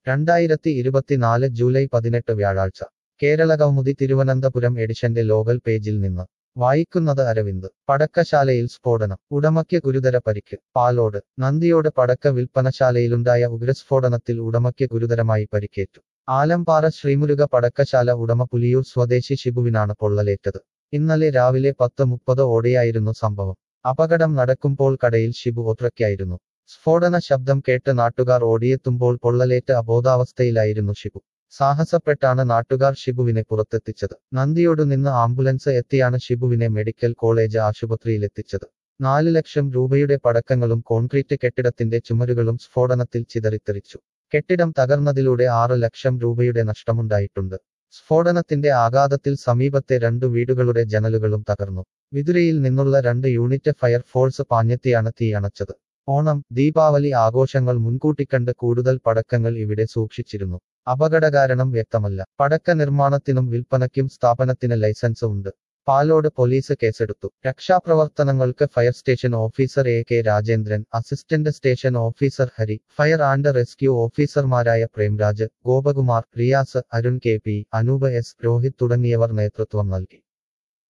രണ്ടായിരത്തി ഇരുപത്തിനാല് ജൂലൈ പതിനെട്ട് വ്യാഴാഴ്ച കേരള കൗമുദി തിരുവനന്തപുരം എഡിഷന്റെ ലോകൽ പേജിൽ നിന്ന് വായിക്കുന്നത് അരവിന്ദ് പടക്കശാലയിൽ സ്ഫോടനം ഉടമയ്ക്ക് ഗുരുതര പരിക്ക് പാലോട് നന്ദിയോട് പടക്ക വിൽപ്പനശാലയിലുണ്ടായ ഉഗ്രസ്ഫോടനത്തിൽ ഉടമയ്ക്ക് ഗുരുതരമായി പരിക്കേറ്റു ആലമ്പാറ ശ്രീമുരുക പടക്കശാല ഉടമ പുലിയൂർ സ്വദേശി ഷിബുവിനാണ് പൊള്ളലേറ്റത് ഇന്നലെ രാവിലെ പത്ത് മുപ്പത് ഓടെയായിരുന്നു സംഭവം അപകടം നടക്കുമ്പോൾ കടയിൽ ഷിബു ഒത്രയ്ക്കായിരുന്നു സ്ഫോടന ശബ്ദം കേട്ട് നാട്ടുകാർ ഓടിയെത്തുമ്പോൾ പൊള്ളലേറ്റ് അബോധാവസ്ഥയിലായിരുന്നു ഷിബു സാഹസപ്പെട്ടാണ് നാട്ടുകാർ ഷിബുവിനെ പുറത്തെത്തിച്ചത് നന്ദിയോടു നിന്ന് ആംബുലൻസ് എത്തിയാണ് ഷിബുവിനെ മെഡിക്കൽ കോളേജ് ആശുപത്രിയിലെത്തിച്ചത് നാല് ലക്ഷം രൂപയുടെ പടക്കങ്ങളും കോൺക്രീറ്റ് കെട്ടിടത്തിന്റെ ചുമരുകളും സ്ഫോടനത്തിൽ ചിതറിത്തെറിച്ചു കെട്ടിടം തകർന്നതിലൂടെ ആറ് ലക്ഷം രൂപയുടെ നഷ്ടമുണ്ടായിട്ടുണ്ട് സ്ഫോടനത്തിന്റെ ആഘാതത്തിൽ സമീപത്തെ രണ്ടു വീടുകളുടെ ജനലുകളും തകർന്നു വിതുരയിൽ നിന്നുള്ള രണ്ട് യൂണിറ്റ് ഫയർഫോഴ്സ് പാഞ്ഞെത്തിയാണ് തീ അണച്ചത് ഓണം ദീപാവലി ആഘോഷങ്ങൾ മുൻകൂട്ടിക്കണ്ട് കൂടുതൽ പടക്കങ്ങൾ ഇവിടെ സൂക്ഷിച്ചിരുന്നു അപകടകാരണം വ്യക്തമല്ല പടക്ക നിർമ്മാണത്തിനും വിൽപ്പനയ്ക്കും സ്ഥാപനത്തിന് ലൈസൻസ് ഉണ്ട് പാലോട് പോലീസ് കേസെടുത്തു രക്ഷാപ്രവർത്തനങ്ങൾക്ക് fire station officer A K Rajendran assistant station officer Hari fire and rescue ഓഫീസർമാരായ Premraj Gopakumar Riyas Arun K P Anoop S Rohith തുടങ്ങിയവർ നേതൃത്വം നൽകി